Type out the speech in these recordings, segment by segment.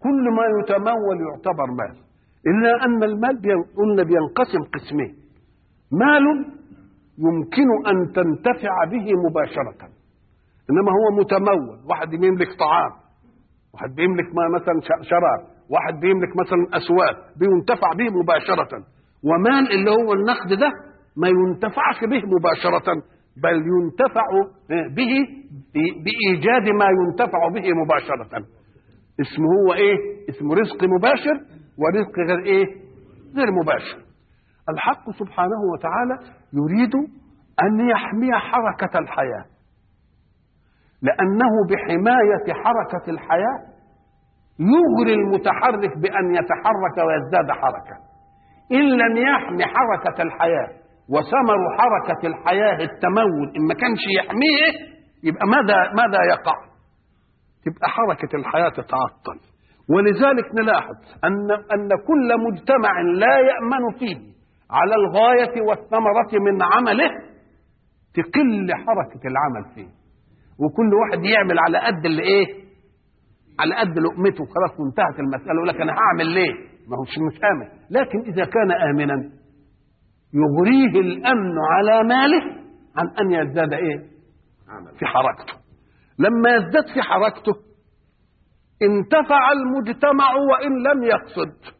كل ما يتمول يعتبر مال إلا أن المال بين- قلنا بينقسم قسمين مال يمكن أن تنتفع به مباشرة إنما هو متمول واحد يملك طعام واحد بيملك ما- مثلا ش- شراب واحد بيملك مثلا أسواق بينتفع به مباشرة ومال اللي هو النقد ده ما ينتفعش به مباشرة بل ينتفع به ب- بإيجاد ما ينتفع به مباشرة اسمه هو ايه اسمه رزق مباشر ورزق غير ايه غير مباشر الحق سبحانه وتعالى يريد ان يحمي حركه الحياه لانه بحمايه حركه الحياه يغري المتحرك بان يتحرك ويزداد حركه ان لم يحمي حركه الحياه وثمر حركه الحياه التمول ان ما كانش يحميه يبقى ماذا ماذا يقع تبقى حركة الحياة تتعطل ولذلك نلاحظ أن أن كل مجتمع لا يأمن فيه على الغاية والثمرة من عمله تقل حركة العمل فيه وكل واحد يعمل على قد اللي ايه على قد لقمته خلاص وانتهت المسألة يقول لك أنا هعمل ليه ما هوش مش آمن لكن إذا كان آمنا يغريه الأمن على ماله عن أن يزداد ايه في حركته لما يزداد في حركته انتفع المجتمع وان لم يقصد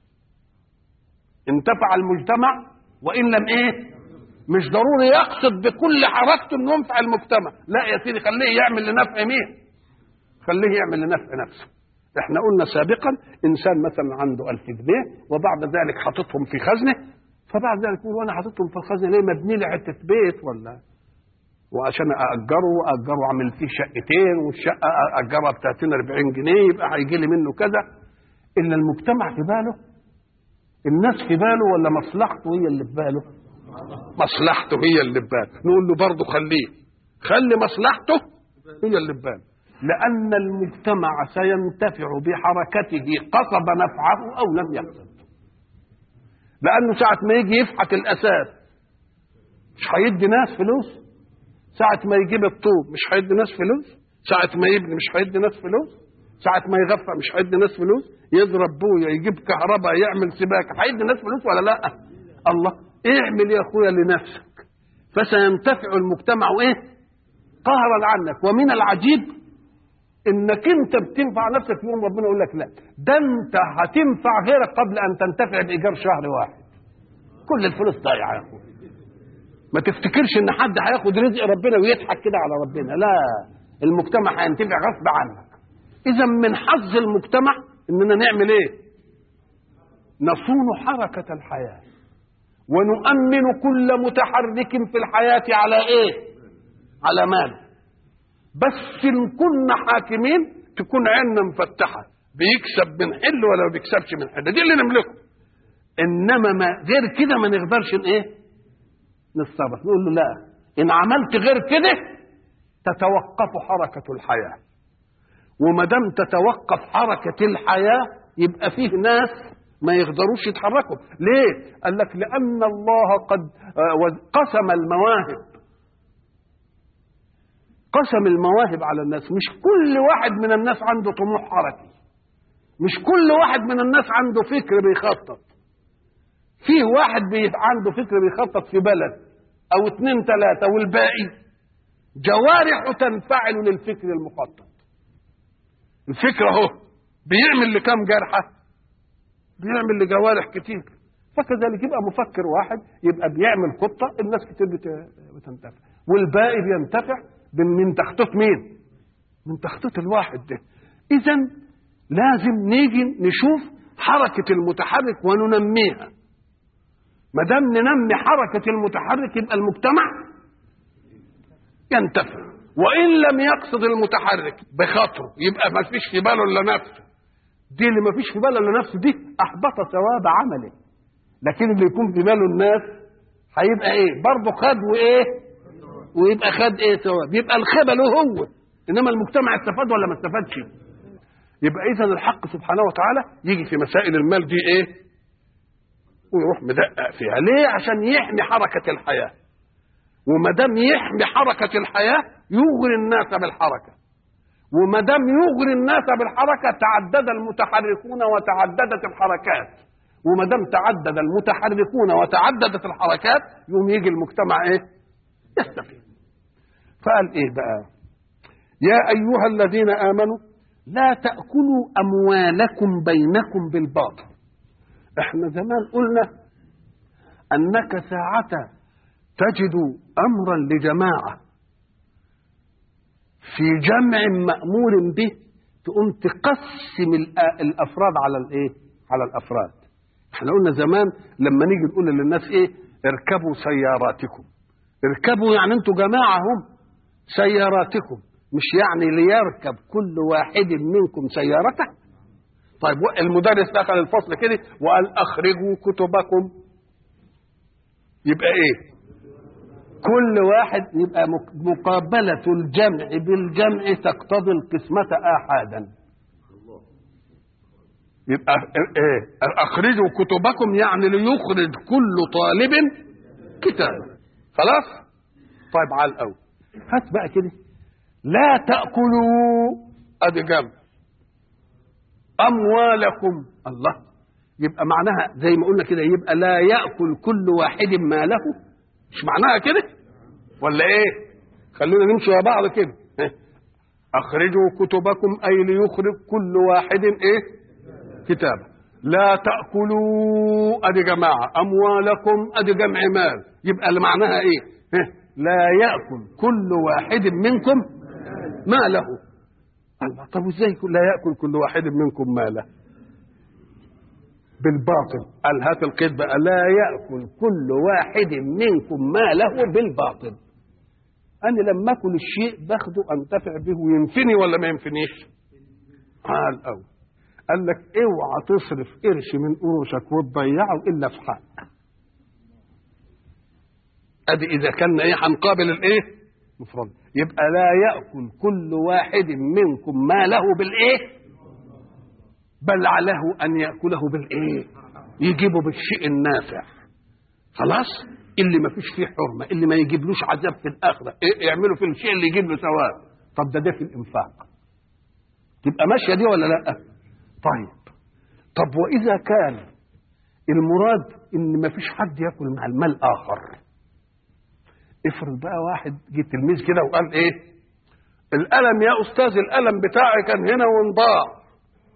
انتفع المجتمع وان لم ايه مش ضروري يقصد بكل حركته انه ينفع المجتمع لا يا سيدي خليه يعمل لنفع مين خليه يعمل لنفع نفسه احنا قلنا سابقا انسان مثلا عنده ألف جنيه وبعد ذلك حاططهم في خزنه فبعد ذلك يقول وانا حاططهم في الخزنه ليه مبني لي حته بيت ولا وعشان اجره اجره اعمل فيه شقتين والشقه اجرها ب 30 40 جنيه يبقى هيجي لي منه كذا ان المجتمع في باله الناس في باله ولا مصلحته هي اللي في باله مصلحته هي اللي في باله نقول له برضه خليه خلي مصلحته هي اللي في باله لان المجتمع سينتفع بحركته قصد نفعه او لم يقصد لانه ساعه ما يجي يفحت الاساس مش هيدي ناس فلوس ساعة ما يجيب الطوب مش هيدي ناس فلوس ساعة ما يبني مش هيدي ناس فلوس ساعة ما يغفى مش هيدي ناس فلوس يضرب بويا يجيب كهرباء يعمل سباكة هيدي ناس فلوس ولا لا الله اعمل يا اخويا لنفسك فسينتفع المجتمع ايه قهرا عنك ومن العجيب انك انت بتنفع نفسك يوم ربنا يقول لك لا ده انت هتنفع غيرك قبل ان تنتفع بايجار شهر واحد كل الفلوس ضايعه يا اخويا ما تفتكرش ان حد هياخد رزق ربنا ويضحك كده على ربنا لا المجتمع هينتفع غصب عنك اذا من حظ المجتمع اننا نعمل ايه نصون حركة الحياة ونؤمن كل متحرك في الحياة على ايه على ماله بس ان كنا حاكمين تكون عيننا مفتحة بيكسب من حل ولا ما بيكسبش من حل دي اللي نملكه انما ما غير كده ما نقدرش ايه نتصرف نقول له لا ان عملت غير كده تتوقف حركة الحياة وما دام تتوقف حركة الحياة يبقى فيه ناس ما يقدروش يتحركوا ليه قال لك لأن الله قد قسم المواهب قسم المواهب على الناس مش كل واحد من الناس عنده طموح حركي مش كل واحد من الناس عنده فكر بيخطط فيه واحد بي عنده فكر بيخطط في بلد او اتنين تلاتة والباقي جوارح تنفعل للفكر المخطط الفكرة اهو بيعمل لكم جرحة بيعمل لجوارح كتير فكذلك يبقى مفكر واحد يبقى بيعمل خطة الناس كتير بتنتفع والباقي بينتفع من تخطيط مين من تخطيط الواحد ده اذا لازم نيجي نشوف حركة المتحرك وننميها ما دام ننمي حركة المتحرك يبقى المجتمع ينتفع وإن لم يقصد المتحرك بخاطره يبقى ما فيش في باله إلا نفسه دي اللي ما فيش في باله إلا نفسه دي أحبط ثواب عمله لكن اللي يكون في باله الناس هيبقى إيه برضه خد وإيه ويبقى خد إيه ثواب يبقى الخيبة له هو إنما المجتمع استفاد ولا ما استفادش يبقى إذا الحق سبحانه وتعالى يجي في مسائل المال دي إيه ويروح مدقق فيها ليه عشان يحمي حركة الحياة وما دام يحمي حركة الحياة يغري الناس بالحركة وما دام يغري الناس بالحركه تعدد المتحركون وتعددت الحركات وما دام تعدد المتحركون وتعددت الحركات يقوم يجي المجتمع ايه؟ يستفيد فقال ايه بقى؟ يا ايها الذين امنوا لا تاكلوا اموالكم بينكم بالباطل احنا زمان قلنا انك ساعه تجد امرا لجماعه في جمع مامور به تقوم تقسم الافراد على الايه على الافراد احنا قلنا زمان لما نيجي نقول للناس ايه اركبوا سياراتكم اركبوا يعني انتوا جماعه هم سياراتكم مش يعني ليركب كل واحد منكم سيارته طيب المدرس دخل الفصل كده وقال اخرجوا كتبكم يبقى ايه كل واحد يبقى مقابلة الجمع بالجمع تقتضي القسمة آحادا يبقى ايه اخرجوا كتبكم يعني ليخرج كل طالب كتابه خلاص طيب على الاول هات بقى كده لا تاكلوا ادي جنب اموالكم الله يبقى معناها زي ما قلنا كده يبقى لا ياكل كل واحد ماله مش معناها كده ولا ايه خلونا نمشي مع بعض كده اخرجوا كتبكم اي ليخرج كل واحد ايه كتابه لا تاكلوا ادي جماعه اموالكم ادي جمع مال يبقى اللي معناها ايه لا ياكل كل واحد منكم ماله الله طب ازاي لا ياكل كل واحد منكم ماله بالباطل قال هات القيد بقى لا ياكل كل واحد منكم ماله بالباطل انا لما اكل الشيء باخده انتفع به وينفني ولا ما ينفنيش قال أول قال لك اوعى تصرف قرش من قروشك وتضيعه الا في حق ادي اذا كان ايه هنقابل الايه مفرد يبقى لا ياكل كل واحد منكم ماله بالايه بل عليه ان ياكله بالايه يجيبه بالشيء النافع خلاص اللي ما فيش فيه حرمه اللي ما يجيبلوش عذاب في الاخره إيه يعملوا في الشيء اللي يجيب له ثواب طب ده ده في الانفاق تبقى ماشيه دي ولا لا طيب طب واذا كان المراد ان ما فيش حد ياكل مع المال اخر افرض بقى واحد جه تلميذ كده وقال ايه القلم يا استاذ القلم بتاعي كان هنا وانضاع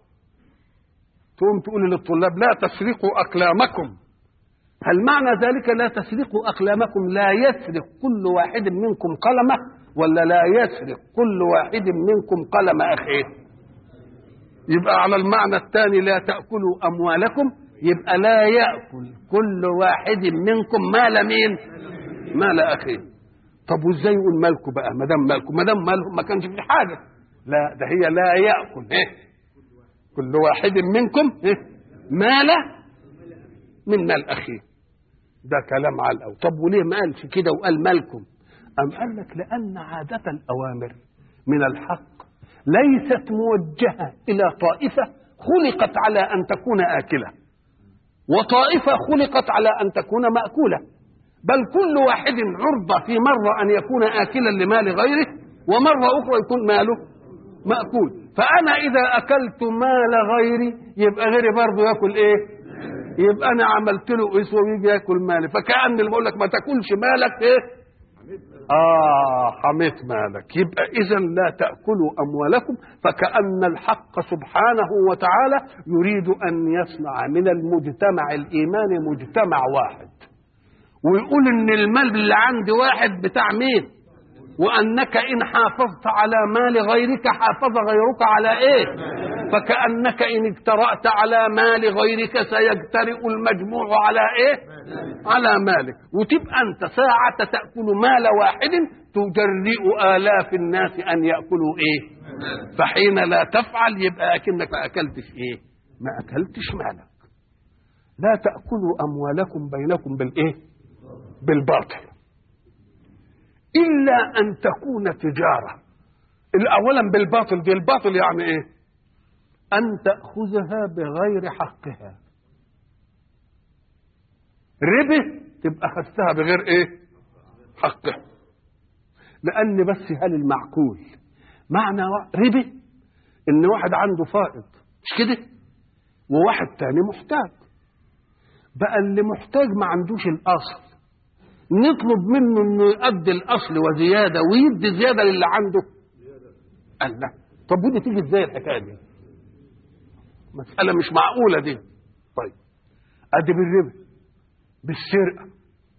تقوم تقول للطلاب لا تسرقوا اقلامكم هل معنى ذلك لا تسرقوا اقلامكم لا يسرق كل واحد منكم قلمه ولا لا يسرق كل واحد منكم قلم اخيه يبقى على المعنى الثاني لا تاكلوا اموالكم يبقى لا ياكل كل واحد منكم مال مين مال اخيه طب وازاي يقول مالكم بقى ما دام مالكم ما دام مالهم ما كانش في حاجه لا ده هي لا ياكل إيه؟ كل واحد منكم إيه؟ مال من مال اخيه ده كلام على الأول طب وليه ما قالش كده وقال مالكم أم قال لك لأن عادة الأوامر من الحق ليست موجهة إلى طائفة خلقت على أن تكون آكلة وطائفة خلقت على أن تكون مأكولة بل كل واحد عرضة في مرة أن يكون آكلا لمال غيره ومرة أخرى يكون ماله مأكول فأنا إذا أكلت مال غيري يبقى غيري برضه يأكل إيه يبقى أنا عملت له أسوة ويجي يأكل مالي فكأن اللي بقول لك ما تاكلش مالك إيه آه حميت مالك يبقى إذا لا تأكلوا أموالكم فكأن الحق سبحانه وتعالى يريد أن يصنع من المجتمع الإيماني مجتمع واحد ويقول إن المال اللي عند واحد بتاع مين وأنك إن حافظت على مال غيرك حافظ غيرك على إيه فكأنك إن اجترأت على مال غيرك سيجترئ المجموع على إيه على مالك وتبقى أنت ساعة تأكل مال واحد تجرئ آلاف الناس أن يأكلوا إيه فحين لا تفعل يبقى أكنك ما أكلتش إيه ما أكلتش مالك لا تأكلوا أموالكم بينكم بالإيه بالباطل إلا أن تكون تجارة أولا بالباطل دي الباطل يعني إيه أن تأخذها بغير حقها ربه تبقى خدتها بغير ايه حقها لان بس هل المعقول معنى ربا ان واحد عنده فائض مش كده وواحد تاني محتاج بقى اللي محتاج ما عندوش الاصل نطلب منه انه يؤدي الاصل وزياده ويدي زياده للي عنده قال لا طب ودي تيجي ازاي الحكايه دي مساله مش معقوله دي طيب ادي بالربا بالسرقه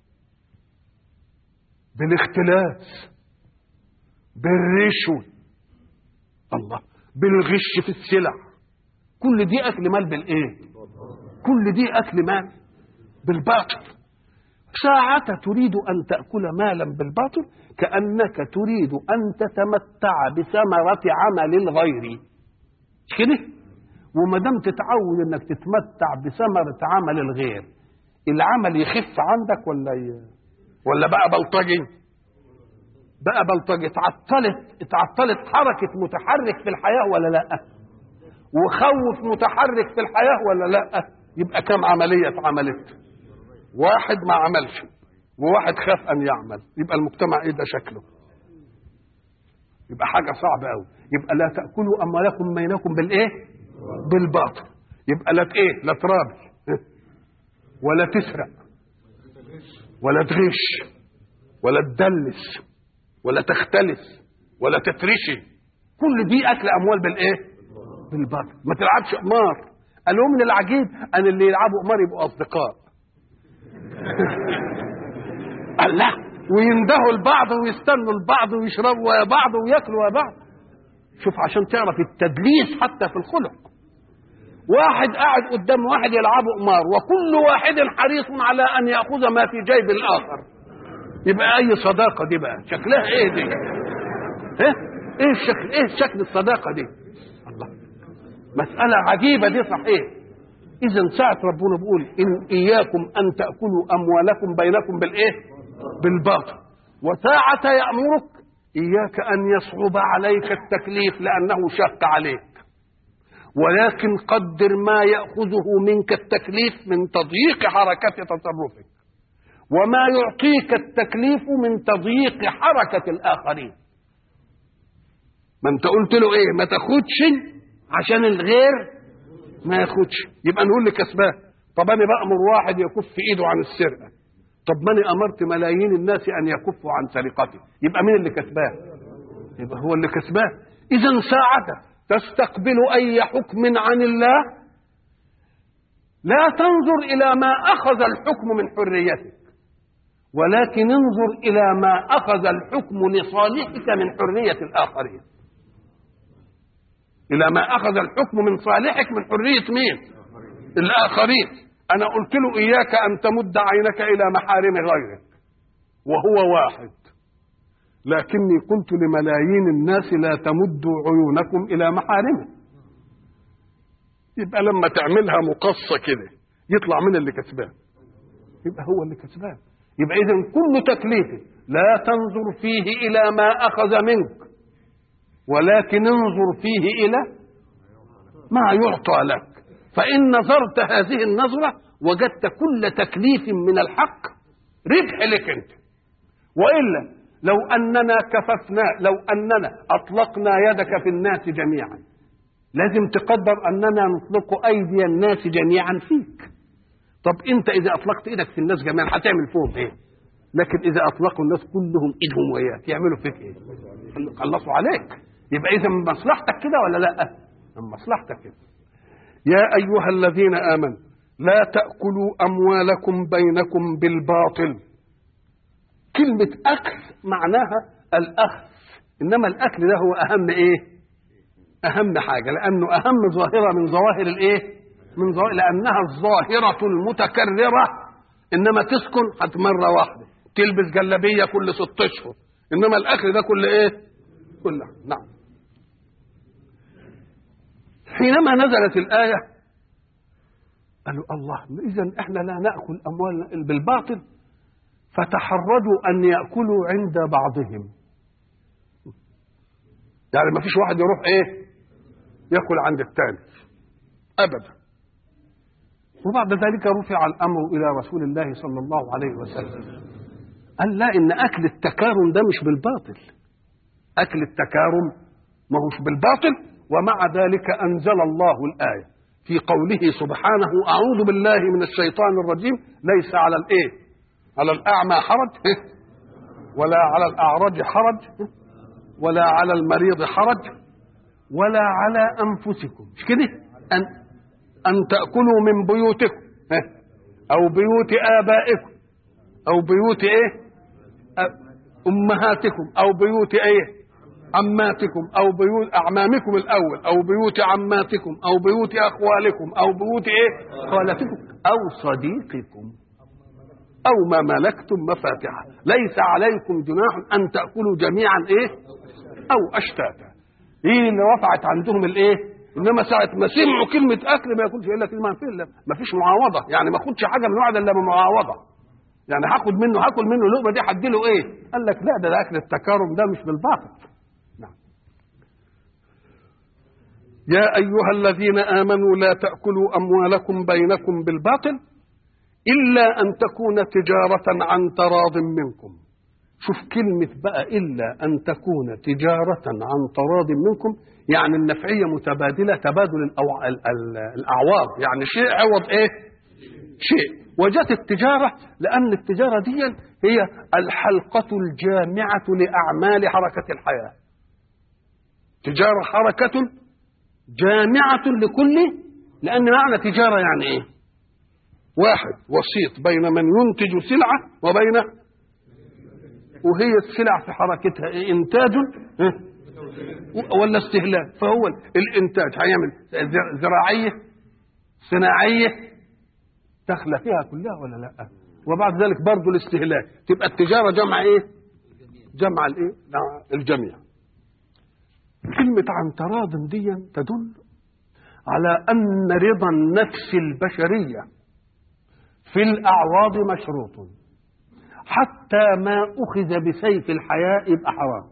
بالاختلاس بالرشوه الله بالغش في السلع كل دي اكل مال بالايه كل دي اكل مال بالباطل ساعة تريد أن تأكل مالا بالباطل كأنك تريد أن تتمتع بثمرة عمل الغير مش كده؟ وما دام تتعود انك تتمتع بثمرة عمل الغير العمل يخف عندك ولا ي... ولا بقى بلطجي بقى بلطجي اتعطلت اتعطلت حركة متحرك في الحياة ولا لا وخوف متحرك في الحياة ولا لا يبقى كم عملية اتعملت واحد ما عملش وواحد خاف ان يعمل يبقى المجتمع ايه ده شكله يبقى حاجة صعبة قوي يبقى لا تأكلوا أموالكم بينكم بالإيه بالباطل يبقى لا ايه لا ترابي ولا تسرق ولا تغش ولا تدلس ولا تختلس ولا تترشي كل دي اكل اموال بالايه بالباطل ما تلعبش قمار قالوا من العجيب ان اللي يلعبوا قمار يبقوا اصدقاء قال لا ويندهوا لبعض ويستنوا لبعض ويشربوا ويا بعض وياكلوا ويا بعض شوف عشان تعرف التدليس حتى في الخلق واحد قاعد قدام واحد يلعبوا قمار وكل واحد حريص على ان ياخذ ما في جيب الاخر يبقى اي صداقه دي بقى شكلها ايه دي ايه ايه الشكل ايه شكل الصداقه دي الله مساله عجيبه دي صحيح اذا ساعه ربنا بيقول ان اياكم ان تاكلوا اموالكم بينكم بالايه بالباطل وساعه يامرك إياك أن يصعب عليك التكليف لأنه شق عليك ولكن قدر ما يأخذه منك التكليف من تضييق حركة تصرفك وما يعطيك التكليف من تضييق حركة الآخرين ما انت قلت له ايه ما تاخدش عشان الغير ما ياخدش يبقى نقول لكسبان طب انا بامر واحد يكف ايده عن السرقه طب ما انا امرت ملايين الناس ان يكفوا عن سرقتي يبقى مين اللي كسبان يبقى هو اللي كسبان اذا ساعة تستقبل اي حكم عن الله لا تنظر الى ما اخذ الحكم من حريتك ولكن انظر الى ما اخذ الحكم لصالحك من حرية الاخرين الى ما اخذ الحكم من صالحك من حرية مين الاخرين انا قلت له اياك ان تمد عينك الى محارم غيرك وهو واحد لكني قلت لملايين الناس لا تمدوا عيونكم الى محارمه يبقى لما تعملها مقصه كده يطلع من اللي كسبان يبقى هو اللي كسبان يبقى اذا كل تكليف لا تنظر فيه الى ما اخذ منك ولكن انظر فيه الى ما يعطى لك فإن نظرت هذه النظرة وجدت كل تكليف من الحق ربح لك أنت وإلا لو أننا كففنا لو أننا أطلقنا يدك في الناس جميعا لازم تقدر أننا نطلق أيدي الناس جميعا فيك طب أنت إذا أطلقت إيدك في الناس جميعا هتعمل فيهم إيه لكن إذا أطلقوا الناس كلهم إيدهم وياك يعملوا فيك إيه خلصوا عليك يبقى إذا من مصلحتك كده ولا لا من مصلحتك كده يا أيها الذين آمنوا لا تأكلوا أموالكم بينكم بالباطل كلمة أكل معناها الأخذ إنما الأكل ده هو أهم إيه أهم حاجة لأنه أهم ظاهرة من ظواهر الإيه من ظواهر لأنها الظاهرة المتكررة إنما تسكن حت مرة واحدة تلبس جلابية كل ست أشهر إنما الأكل ده كل إيه كل نعم حينما نزلت الآية قالوا الله إذا إحنا لا نأكل أموالنا بالباطل فتحرجوا أن يأكلوا عند بعضهم يعني ما فيش واحد يروح إيه يأكل عند الثاني أبدا وبعد ذلك رفع الأمر إلى رسول الله صلى الله عليه وسلم قال لا إن أكل التكارم ده مش بالباطل أكل التكارم ما هوش بالباطل ومع ذلك أنزل الله الآية في قوله سبحانه أعوذ بالله من الشيطان الرجيم ليس على الإيه على الأعمى حرج ولا على الأعرج حرج ولا على المريض حرج ولا على أنفسكم مش كده أن أن تأكلوا من بيوتكم أو بيوت آبائكم أو بيوت إيه أمهاتكم أو بيوت إيه عماتكم أو بيوت أعمامكم الأول أو بيوت عماتكم أو بيوت أخوالكم أو بيوت إيه خالتكم أو صديقكم أو ما ملكتم مفاتحه ليس عليكم جناح أن تأكلوا جميعا إيه أو أشتاتا إيه اللي رفعت عندهم الإيه انما ساعه ما سمعوا كلمه اكل ما ياكلش الا كلمه فيه ما فيش معاوضه يعني ما اخدش حاجه من واحد الا بمعاوضه يعني هاخد منه هاكل منه لقمه دي هدي له ايه؟ قال لك لا ده, ده اكل التكارم ده مش بالباطل. نعم. يا ايها الذين امنوا لا تاكلوا اموالكم بينكم بالباطل الا ان تكون تجاره عن تراض منكم. شوف كلمة بقى إلا أن تكون تجارة عن تراض منكم يعني النفعية متبادلة تبادل الأو... ال... ال... الأعواض يعني شيء عوض إيه شيء وجت التجارة لأن التجارة دي هي الحلقة الجامعة لأعمال حركة الحياة تجارة حركة جامعة لكل لأن معنى تجارة يعني إيه واحد وسيط بين من ينتج سلعة وبين وهي السلع في حركتها إيه؟ إنتاج ولا استهلاك فهو الإنتاج هيعمل زراعية صناعية داخله فيها كلها ولا لا وبعد ذلك برضه الاستهلاك تبقى التجاره جمع ايه جمع الايه الجميع كلمة عن تراض دي تدل على أن رضا النفس البشرية في الأعراض مشروط حتى ما أخذ بسيف الحياة يبقى حرام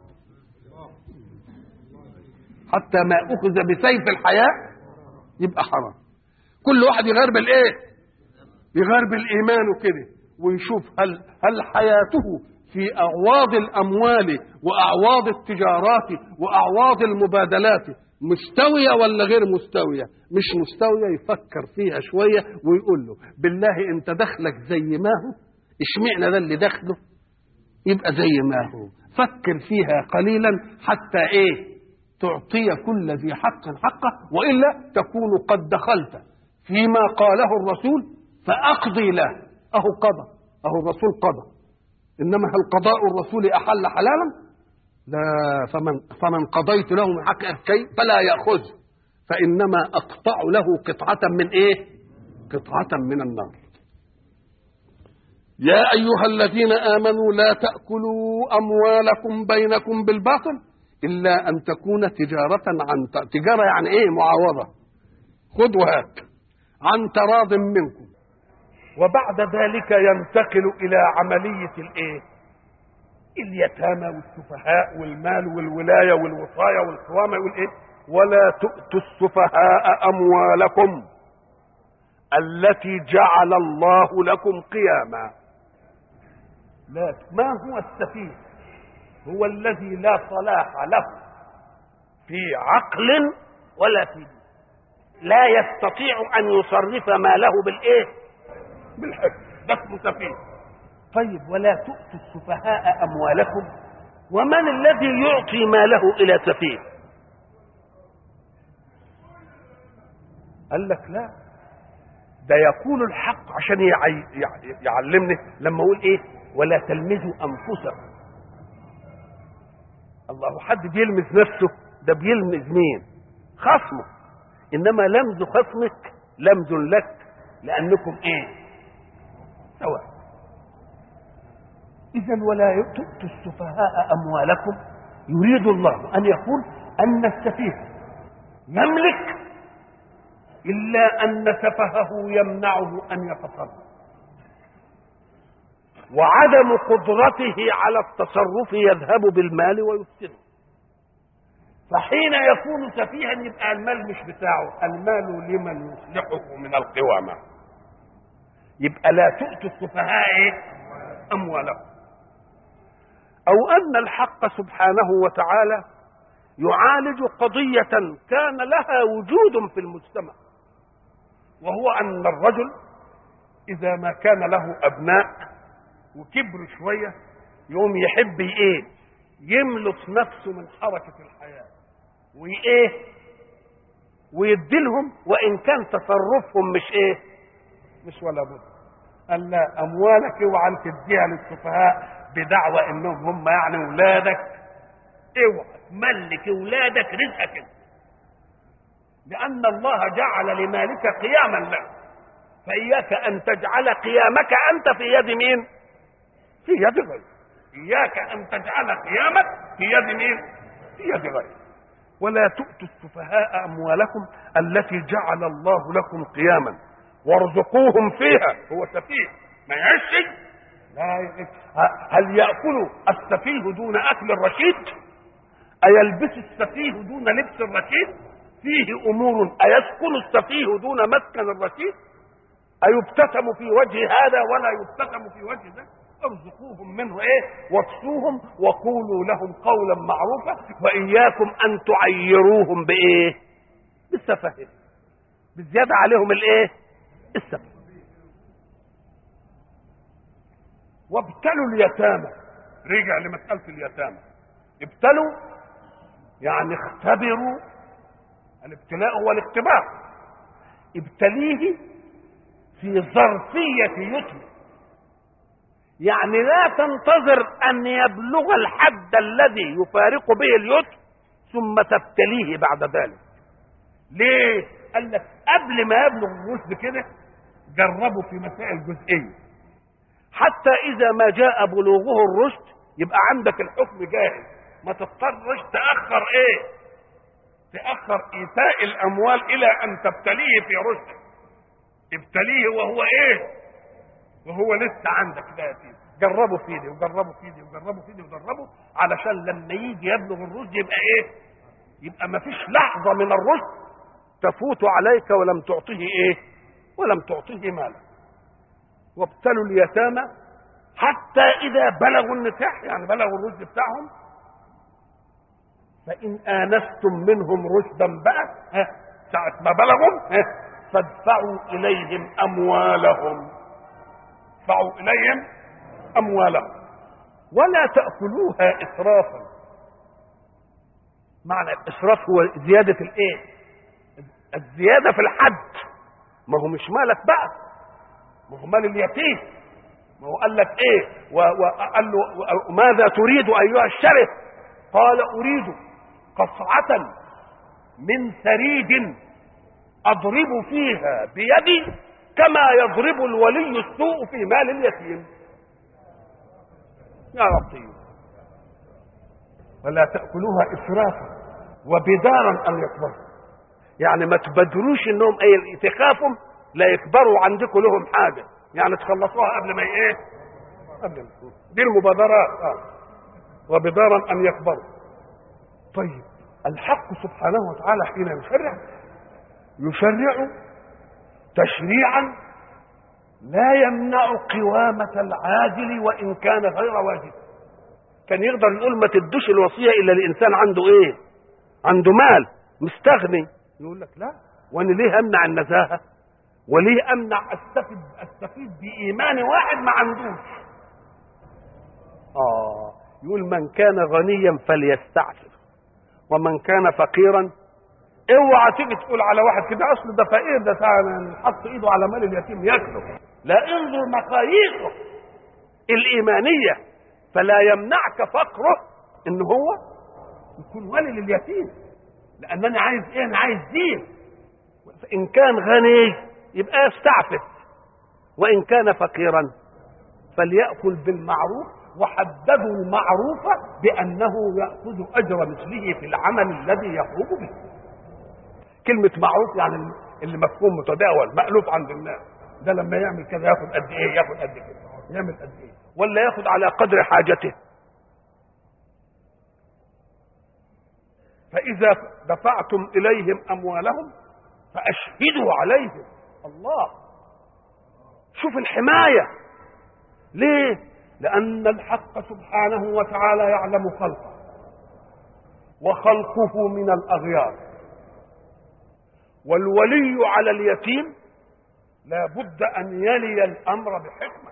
حتى ما أخذ بسيف الحياة يبقى حرام كل واحد يغير بالإيه يغير بالإيمان وكده ويشوف هل هل حياته في أعواض الأموال وأعواض التجارات وأعواض المبادلات مستوية ولا غير مستوية مش مستوية يفكر فيها شوية ويقول له بالله انت دخلك زي ما هو اشمعنى ده اللي دخله يبقى زي ما هو فكر فيها قليلا حتى ايه تعطي كل ذي حق حقه والا تكون قد دخلت فيما قاله الرسول فاقضي له اهو قضى اهو الرسول قضى انما هل قضاء الرسول احل حلالا لا فمن فمن قضيت له من حق كي فلا ياخذ فانما اقطع له قطعه من ايه قطعه من النار يا ايها الذين امنوا لا تاكلوا اموالكم بينكم بالباطل الا ان تكون تجاره عن تجاره يعني ايه معاوضه خذ وهات عن تراض منكم وبعد ذلك ينتقل الى عمليه الايه اليتامى والسفهاء والمال والولايه والوصايه والقوامه والايه ولا تؤتوا السفهاء اموالكم التي جعل الله لكم قياما لا ما هو السفيه هو الذي لا صلاح له في عقل ولا في دين لا يستطيع ان يصرف ماله بالايه بالحفظ ده اسمه سفيه طيب ولا تؤتوا السفهاء اموالكم ومن الذي يعطي ماله الى سفيه قال لك لا ده يقول الحق عشان يعلمني لما اقول ايه ولا تلمزوا انفسكم الله حد بيلمز نفسه ده بيلمز مين خصمه انما لمز خصمك لمز لك لانكم ايه سواء اذا ولا تؤتوا السفهاء اموالكم يريد الله ان يقول ان السفيه يملك الا ان سفهه يمنعه ان يتصرف وعدم قدرته على التصرف يذهب بالمال ويفسده فحين يكون سفيها يبقى المال مش بتاعه المال لمن يصلحه من القوامة يبقى لا تؤتوا السفهاء ايه اموالهم او ان الحق سبحانه وتعالى يعالج قضية كان لها وجود في المجتمع وهو أن الرجل إذا ما كان له أبناء وكبروا شوية يقوم يحب إيه يملص نفسه من حركة الحياة وإيه ويديلهم وإن كان تصرفهم مش إيه مش ولا بد قال لا أموالك اوعى تديها للسفهاء بدعوى إنهم هم يعني ولادك اوعى تملك ولادك رزقك انت لأن الله جعل لمالك قياما له فإياك أن تجعل قيامك أنت في يد مين؟ في يد غيرك إياك أن تجعل قيامك في يد مين؟ في يد غيرك ولا تؤتوا السفهاء أموالكم التي جعل الله لكم قياما وارزقوهم فيها هو سفيه ما يعيش لا هل يأكل السفيه دون أكل الرشيد أيلبس السفيه دون لبس الرشيد فيه أمور أيسكن السفيه دون مسكن الرشيد أيبتسم في وجه هذا ولا يبتسم في وجه ذاك ارزقوهم منه ايه واكسوهم وقولوا لهم قولا معروفا واياكم ان تعيروهم بايه بالسفه بالزياده عليهم الايه السفه وابتلوا اليتامى رجع لمساله اليتامى ابتلوا يعني اختبروا الابتلاء هو الاختبار ابتليه في ظرفيه يتم يعني لا تنتظر ان يبلغ الحد الذي يفارق به اليتم ثم تبتليه بعد ذلك ليه قال لك قبل ما يبلغ الرشد كده جربوا في مسائل جزئيه حتى اذا ما جاء بلوغه الرشد يبقى عندك الحكم جاهز ما تضطرش تاخر ايه تاخر ايتاء الاموال الى ان تبتليه في رشده ابتليه وهو ايه وهو لسه عندك ده يتيم جربوا في دي وجربوا في دي وجربوا في دي وجربوا علشان لما يجي يبلغ الرشد يبقى ايه يبقى ما فيش لحظة من الرشد تفوت عليك ولم تعطيه ايه ولم تعطيه مالا وابتلوا اليتامى حتى اذا بلغوا النكاح يعني بلغوا الرشد بتاعهم فان انستم منهم رشدا بقى ها ساعة ما بلغوا ها فادفعوا اليهم اموالهم ادفعوا اليهم اموالهم ولا تاكلوها اسرافا معنى الاسراف هو زياده الايه الزياده في الحد ما هو مش مالك بقى ما هو مال اليتيم ما هو قال لك ايه وقال له ماذا تريد ايها الشرف قال اريد قصعه من ثريد اضرب فيها بيدي كما يضرب الولي السوء في مال اليتيم يا لطيف ولا تأكلوها إسرافا وبدارا أن يكبروا يعني ما تبدروش انهم اي تخافوا لا يكبروا عندكم لهم حاجه يعني تخلصوها قبل ما ايه قبل ما دي المبادرات اه وبدارا ان يكبروا طيب الحق سبحانه وتعالى حين يشرع يشرع تشريعا لا يمنع قوامة العاجل وإن كان غير واجب كان يقدر يقول ما تدوش الوصية إلا الإنسان عنده إيه عنده مال مستغني يقول لك لا وأنا ليه أمنع النزاهة وليه أمنع أستفيد أستفيد بإيمان واحد ما عندوش آه يقول من كان غنيا فليستعفف ومن كان فقيرا اوعى تيجي تقول على واحد كده اصل ده فقير ده حط ايده على مال اليتيم ياكله لا انظر مقاييسه الايمانيه فلا يمنعك فقره ان هو يكون ولي لليتيم لان انا عايز ايه انا عايز دين فان كان غني يبقى يستعفف وان كان فقيرا فليأكل بالمعروف وحددوا المعروف بأنه يأخذ أجر مثله في العمل الذي يقوم به كلمة معروف يعني اللي مفهوم متداول مألوف عند الناس ده لما يعمل كذا ياخد قد ايه ياخد قد كده يعمل قد ايه ولا ياخد على قدر حاجته فإذا دفعتم إليهم أموالهم فأشهدوا عليهم الله شوف الحماية ليه لأن الحق سبحانه وتعالى يعلم خلقه وخلقه من الأغيار والولي على اليتيم لا بد أن يلي الأمر بحكمة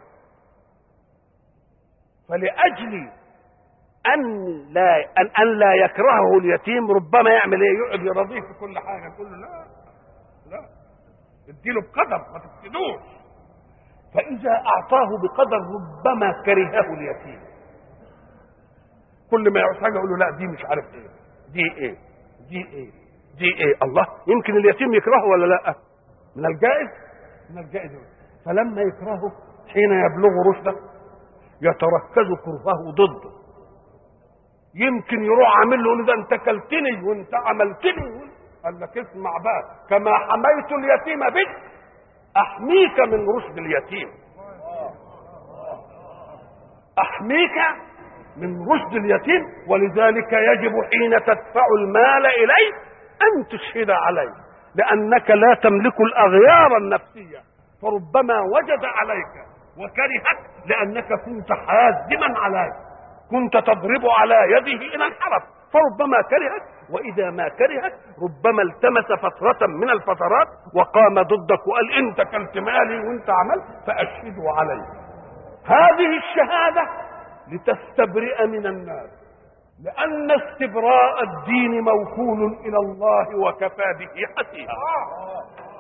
فلأجل أن لا أن, أن لا يكرهه اليتيم ربما يعمل إيه؟ يقعد يرضيه في كل حاجة يقول له لا لا اديله بقدر ما تفسدوش فإذا أعطاه بقدر ربما كرهه اليتيم كل ما يعوز حاجة يقول له لا دي مش عارف إيه دي إيه دي إيه دي إيه الله يمكن اليتيم يكرهه ولا لا من الجائز من الجائز فلما يكرهه حين يبلغ رشده يتركز كرهه ضده يمكن يروح عامل له يقول ده انت كلتني وانت عملتني قال لك اسمع بقى كما حميت اليتيم بك احميك من رشد اليتيم احميك من رشد اليتيم ولذلك يجب حين تدفع المال اليه ان تشهد عليه لانك لا تملك الاغيار النفسيه فربما وجد عليك وكرهك لانك كنت حازما عليه كنت تضرب على يده الى انحرف فربما كرهك واذا ما كرهك ربما التمس فتره من الفترات وقام ضدك وقال انت كلت مالي وانت عملت فاشهدوا علي هذه الشهاده لتستبرئ من الناس لان استبراء الدين موكول الى الله وكفى به حسيبا